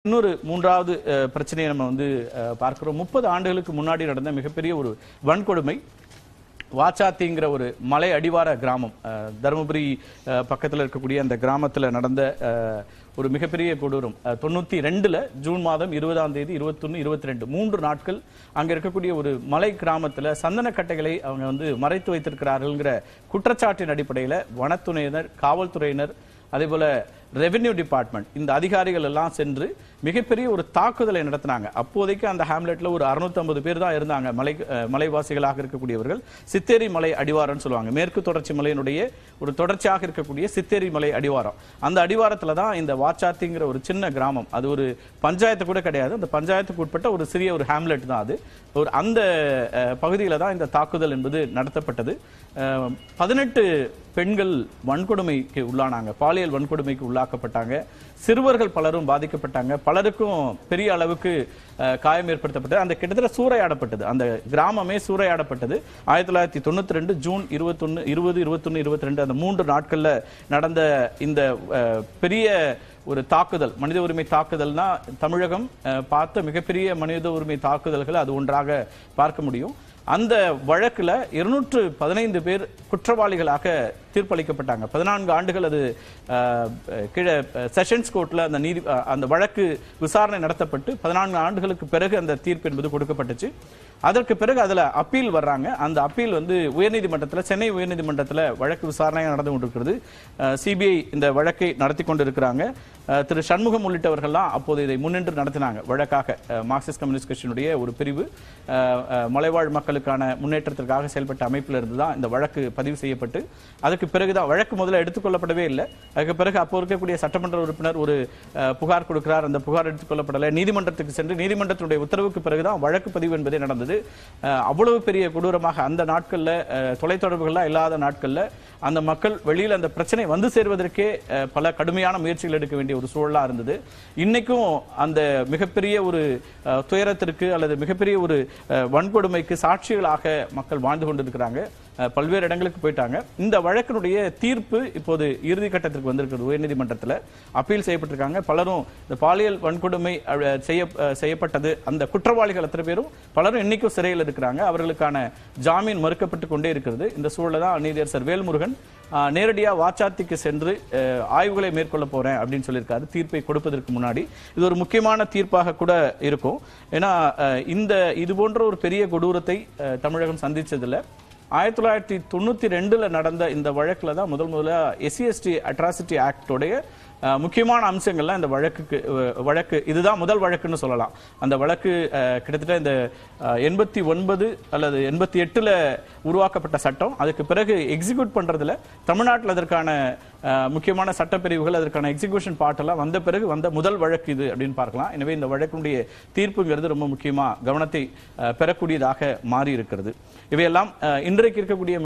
இன்னொரு மூன்றாவது அஹ், பிரச்சனையை நம்ம வந்து அஹ், பார்க்கிறோம் முப்பது ஆண்டுகளுக்கு முன்னாடி நடந்த மிகப்பெரிய ஒரு வன்கொடுமை வாச்சாத்திங்கிற ஒரு மலை அடிவார கிராமம் அஹ், தருமபுரி அஹ், பக்கத்துல இருக்கக்கூடிய அந்த கிராமத்துல நடந்த அஹ், ஒரு மிகப்பெரிய கொடூரம் அஹ், தொண்ணூத்தி ரெண்டுல ஜூன் மாதம் இருபதாம் தேதி இருபத்தொன்னு இருபத்தி ரெண்டு மூன்று நாட்கள் அங்க இருக்கக்கூடிய ஒரு மலை கிராமத்துல சந்தன கட்டைகளை அவங்க வந்து மறைத்து வைத்திருக்கிறார்கள்ங்கிற குற்றச்சாட்டின் அடிப்படையில வனத்துறையினர் காவல்துறையினர் அதே போல ரெவென்யூ டிபார்ட்மெண்ட் இந்த அதிகாரிகள் எல்லாம் சென்று மிகப்பெரிய ஒரு தாக்குதலை நடத்தினாங்க அப்போதைக்கு அந்த ஹாம்லெட்ல ஒரு 650 பேர் தான் இருந்தாங்க மலை அஹ், மலைவாசிகளாக இருக்கக்கூடியவர்கள் சித்தேரி மலை அடிவாரம்னு சொல்லுவாங்க மேற்கு தொடர்ச்சி மலையினுடைய ஒரு தொடர்ச்சியாக இருக்கக்கூடிய சித்தேரி மலை அடிவாரம் அந்த அடிவாரத்துல தான் இந்த வாச்சாத்திங்கிற ஒரு சின்ன கிராமம் அது ஒரு பஞ்சாயத்து கூட கிடையாது அந்த பஞ்சாயத்துக்கு உட்பட்ட ஒரு சிறிய ஒரு ஹாம்லெட் தான் அது ஒரு அந்த அஹ், பகுதியில தான் இந்த தாக்குதல் என்பது நடத்தப்பட்டது அஹ், பதினெட்டு பெண்கள் வன்கொடுமைக்கு உள்ளானாங்க பாலியல் வன்கொடுமைக்கு உள்ளாக்கப்பட்டாங்க சிறுவர்கள் பலரும் பாதிக்கப்பட்டாங்க பலருக்கும் பெரிய அளவுக்கு அஹ், காயம் ஏற்படுத்தப்பட்டது அந்த கிட்டத்தட்ட சூறையாடப்பட்டது அந்த கிராமமே சூறையாடப்பட்டது ஆயிரத்தி தொள்ளாயிரத்தி தொண்ணூத்தி ரெண்டு ஜூன் இருபத்தொன்னு இருபது இருபத்தொன்னு இருபத்தி ரெண்டு அந்த மூன்று நாட்கள்ல நடந்த இந்த அஹ், பெரிய ஒரு தாக்குதல் மனித உரிமை தாக்குதல்னா தமிழகம் அஹ், பார்த்த மிகப்பெரிய மனித உரிமை தாக்குதல்கள் அது ஒன்றாக பார்க்க முடியும் அந்த வழக்குல இருநூற்று பதினைந்து பேர் குற்றவாளிகளாக தீர்ப்பளிக்கப்பட்டாங்க பதினான்கு ஆண்டுகள் அது அஹ், கீழே செஷன்ஸ் கோர்ட்ல அந்த நீதி அஹ், அந்த வழக்கு விசாரணை நடத்தப்பட்டு பதினான்கு ஆண்டுகளுக்கு பிறகு அந்த தீர்ப்பு என்பது கொடுக்கப்பட்டுச்சு அதற்கு பிறகு அதுல அப்பீல் வர்றாங்க அந்த அப்பீல் வந்து உயர்நீதிமன்றத்துல சென்னை உயர்நீதிமன்றத்துல வழக்கு விசாரணை நடந்து கொண்டிருக்கிறது சிபிஐ இந்த வழக்கை நடத்தி கொண்டிருக்கிறாங்க அஹ், திரு சண்முகம் உள்ளிட்டவர்கள்லாம் அப்போது இதை முன்னின்று நடத்தினாங்க வழக்காக அஹ், மார்க்சிஸ்ட் கம்யூனிஸ்ட் கட்சியினுடைய ஒரு பிரிவு அஹ், அஹ், மலைவாழ் மக்களுக்கான முன்னேற்றத்திற்காக செயல்பட்ட அமைப்பில் இருந்து தான் இந்த வழக்கு பதிவு செய்யப்பட்டு அதுக்கு பிறகுதான் வழக்கு முதல்ல எடுத்துக்கொள்ளப்படவே இல்லை அதுக்கு பிறகு அப்போ இருக்கக்கூடிய சட்டமன்ற உறுப்பினர் ஒரு அஹ், புகார் கொடுக்கிறார் அந்த புகார் எடுத்துக்கொள்ளப்படலை நீதிமன்றத்துக்கு சென்று நீதிமன்றத்தினுடைய உத்தரவுக்கு பிறகுதான் வழக்கு பதிவு என்பதே நடந்தது அஹ், அவ்வளவு பெரிய கொடூரமாக அந்த நாட்கள்ல அஹ், தொலைத்தொடர்புகள்லாம் இல்லாத நாட்கள்ல அந்த மக்கள் வெளியில் அந்த பிரச்சனை வந்து சேர்வதற்கே அஹ், பல கடுமையான முயற்சிகள் எடுக்க வேண்டிய ஒரு சூழலா இருந்தது இன்னைக்கும் அந்த மிகப்பெரிய ஒரு அஹ், துயரத்திற்கு அல்லது மிகப்பெரிய ஒரு அஹ், வன்கொடுமைக்கு சாட்சிகளாக மக்கள் வாழ்ந்து கொண்டிருக்கிறாங்க அஹ், பல்வேறு இடங்களுக்கு போயிட்டாங்க இந்த வழக்கினுடைய தீர்ப்பு இப்போது இறுதி கட்டத்திற்கு வந்திருக்கிறது உயர்நீதிமன்றத்தில் அப்பீல் செய்யப்பட்டிருக்காங்க பலரும் இந்த பாலியல் வன்கொடுமை அஹ், செய்ய அஹ், செய்யப்பட்டது அந்த குற்றவாளிகள் அத்தனை பேரும் பலரும் இன்னைக்கும் சிறையில் இருக்கிறாங்க அவர்களுக்கான ஜாமீன் மறுக்கப்பட்டு கொண்டே இருக்கிறது இந்த சூழல தான் நீதியரசர் வேல்முருகன் அஹ், நேரடியா வாச்சாத்திக்கு சென்று அஹ், ஆய்வுகளை மேற்கொள்ள போறேன் அப்படின்னு சொல்லியிருக்காரு தீர்ப்பை கொடுப்பதற்கு முன்னாடி இது ஒரு முக்கியமான தீர்ப்பாக கூட இருக்கும் ஏன்னா அஹ், இந்த இது போன்ற ஒரு பெரிய கொடூரத்தை அஹ், தமிழகம் சந்திச்சதில்ல ஆயிரத்தி தொள்ளாயிரத்தி தொண்ணூத்தி ரெண்டுல நடந்த இந்த வழக்குல தான் முதல் முதல்ல எஸ்சி எஸ்டி அட்ராசிட்டி ஆக்டோடைய அஹ், முக்கியமான அம்சங்கள்லாம் இந்த வழக்குக்கு அஹ், வழக்கு இதுதான் முதல் வழக்குன்னு சொல்லலாம் அந்த வழக்கு அஹ், கிட்டத்தட்ட இந்த எண்பத்தி ஒன்பது அல்லது எண்பத்தி எட்டுல உருவாக்கப்பட்ட சட்டம் அதுக்கு பிறகு எக்ஸிக்யூட் பண்றதுல தமிழ்நாட்டில் அதற்கான அஹ், முக்கியமான சட்டப்பிரிவுகள் அதற்கான எக்ஸிகியூஷன் பார்ட் எல்லாம் வந்த பிறகு வந்த முதல் வழக்கு இது அப்படின்னு பார்க்கலாம் எனவே இந்த வழக்கினுடைய தீர்ப்புங்கிறது ரொம்ப முக்கியமா கவனத்தை அஹ், பெறக்கூடியதாக மாறி இருக்கிறது இவையெல்லாம் அஹ், இன்றைக்கு இருக்கக்கூடிய